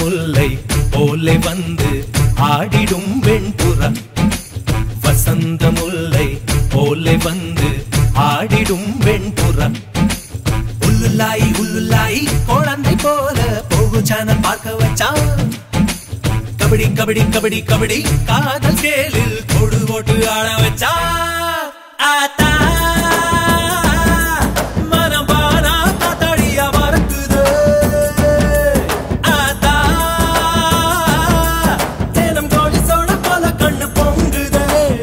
முல்லை போலே வந்து ஆடிடும் வெண்புறா வசந்த முல்லை போலே வந்து ஆடிடும் வெண்புறா உள்ளுலாய் உள்ளுலாய் குழந்தை போல போகு சேனல் பார்க்க வச்சான் கபடி கபடி கபடி கபடி காதல் கேளில் கொடு ஓட்டு ஆட வச்சா ஆத்தா மனம் பானா காத்தாடியா மறக்குது ஆத்தா தேனம் கோழி சோட போல கண்ணு பொங்குதே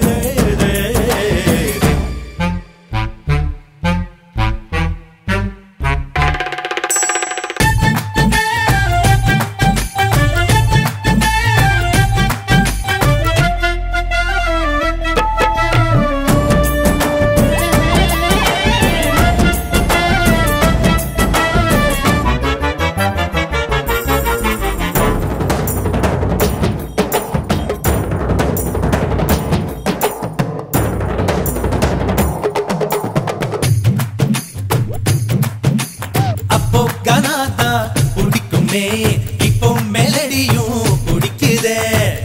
அப்போ கனாதா பிடிக்குமே இப்போ மெலடியும் பிடிக்குதே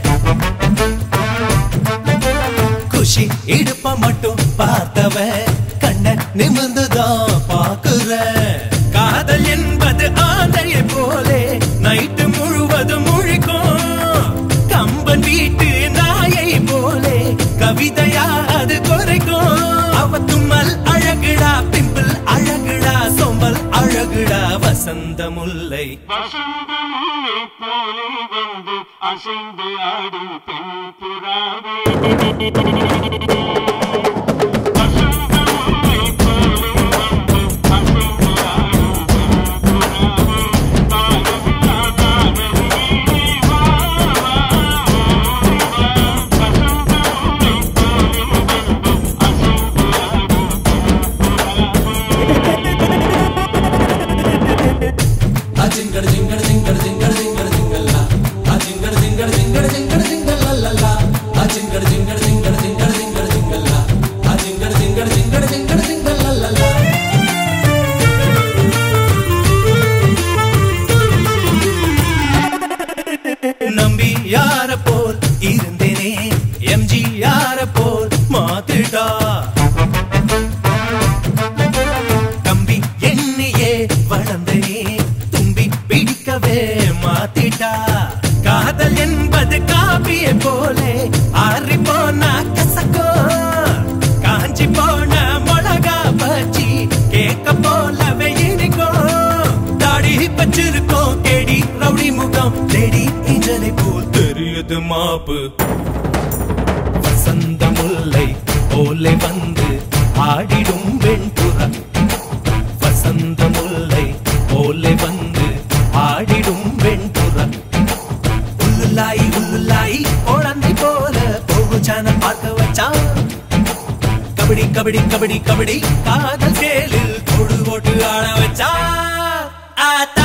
குஷி இடுப்ப மட்டும் பார்த்தவ கண்ண நிமிர்ந்துதான் பாக்குற காதல் என்பது ஆந்தையை போலே நைட்டு முழுவதும் முழிக்கும் கம்பன் வீட்டு நாயை போலே கவிதையா அது குறைக்கும் அவ தும்மல் அழகுடா பிம்பிள் அழகுடா சொம்பல் அழகுடா வசந்த முல்லை வசந்தமுல்லை போலே வந்து அசைந்து ஆடும் பெண் புறாவே வசந்தமுல்லை போலே வந்து அசைந்து ஆடும் பெண் புறாவே காதலியா காதலியே வா வா வசந்தமுல்லை போலே வந்து அசைந்து ஆடும் அஜிங்கட ஜிங்கட ஜிங்கட ஜிங்கட ஜிங்கட ஜிங்கல்லா அஜிங்கட ஜிங்கட ஜிங்கட ஜிங்கட ஜிங்கல்லல்லா அஜிங்கட ஜிங்கட ஜிங்கட ஜிங்கட ஜிங்கட ஜிங்கல்லா அஜிங்கட ஜிங்கட ஜிங்கட ஜிங்கட ஜிங்கல்லல்லா நம்பி யார போல் இருந்தேனே எம்ஜி யார போல் மாத்திட்டா தம்பி எண்ணியே வளர்ந்தனே தும்பி பிடிக்கவே மாத்திட்டா காதல் என்பது காபிய போலே ஆறி போனா கசக்கோ காஞ்சி போன மிளகா பச்சி கேக்க போலவே இனிக்கும் தாடி பச்சிருக்கோம் கேடி ரவுடி முகம் தேடி இஞ்சலை போல் தெரியுது மாப்பு வசந்த முல்லை போலே வந்து ஆடிடும் வெண்புறா வசந்த முல்லை போலே வந்து ஆடிடும் வெண்புறா உள்ளுலாய் உள்ளுலாய் குழந்தை போல போகு சேனல் பார்க்க வச்சான் கபடி கபடி கபடி கபடி காதல் கேளில் கொடு ஓட்டு ஆட வச்சா ஆத்தா